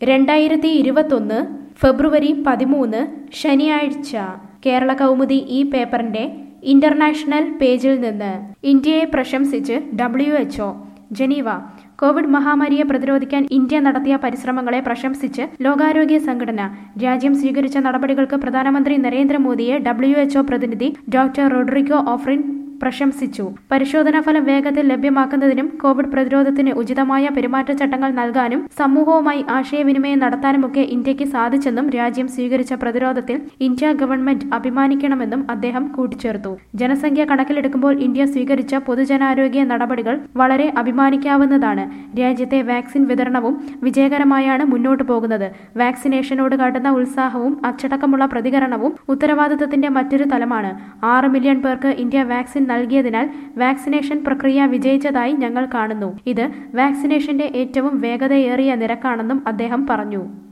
രണ്ടായിരത്തി ഇരുപത്തൊന്ന് ഫെബ്രുവരി പതിമൂന്ന് ശനിയാഴ്ച കേരള കൗമുദി ഈ പേപ്പറിന്റെ ഇന്റർനാഷണൽ പേജിൽ നിന്ന് ഇന്ത്യയെ പ്രശംസിച്ച് ഡബ്ല്യു എച്ച്ഒ ജനീവ കോവിഡ് മഹാമാരിയെ പ്രതിരോധിക്കാൻ ഇന്ത്യ നടത്തിയ പരിശ്രമങ്ങളെ പ്രശംസിച്ച് ലോകാരോഗ്യ സംഘടന രാജ്യം സ്വീകരിച്ച നടപടികൾക്ക് പ്രധാനമന്ത്രി നരേന്ദ്രമോദിയെ ഡബ്ല്യു എച്ച്ഒ പ്രതിനിധി ഡോക്ടർ റോഡ്രിഗോ ഓഫ്രിൻ പ്രശംസിച്ചു പരിശോധനാ ഫലം വേഗത്തിൽ ലഭ്യമാക്കുന്നതിനും കോവിഡ് പ്രതിരോധത്തിന് ഉചിതമായ പെരുമാറ്റച്ചട്ടങ്ങൾ നൽകാനും സമൂഹവുമായി ആശയവിനിമയം നടത്താനുമൊക്കെ ഇന്ത്യക്ക് സാധിച്ചെന്നും രാജ്യം സ്വീകരിച്ച പ്രതിരോധത്തിൽ ഇന്ത്യ ഗവൺമെന്റ് അഭിമാനിക്കണമെന്നും അദ്ദേഹം കൂട്ടിച്ചേർത്തു ജനസംഖ്യ കണക്കിലെടുക്കുമ്പോൾ ഇന്ത്യ സ്വീകരിച്ച പൊതുജനാരോഗ്യ നടപടികൾ വളരെ അഭിമാനിക്കാവുന്നതാണ് രാജ്യത്തെ വാക്സിൻ വിതരണവും വിജയകരമായാണ് മുന്നോട്ടു പോകുന്നത് വാക്സിനേഷനോട് കാട്ടുന്ന ഉത്സാഹവും അച്ചടക്കമുള്ള പ്രതികരണവും ഉത്തരവാദിത്തത്തിന്റെ മറ്റൊരു തലമാണ് ആറ് മില്യൺ പേർക്ക് ഇന്ത്യ വാക്സിൻ നൽകിയതിനാൽ വാക്സിനേഷൻ പ്രക്രിയ വിജയിച്ചതായി ഞങ്ങൾ കാണുന്നു ഇത് വാക്സിനേഷന്റെ ഏറ്റവും വേഗതയേറിയ നിരക്കാണെന്നും അദ്ദേഹം പറഞ്ഞു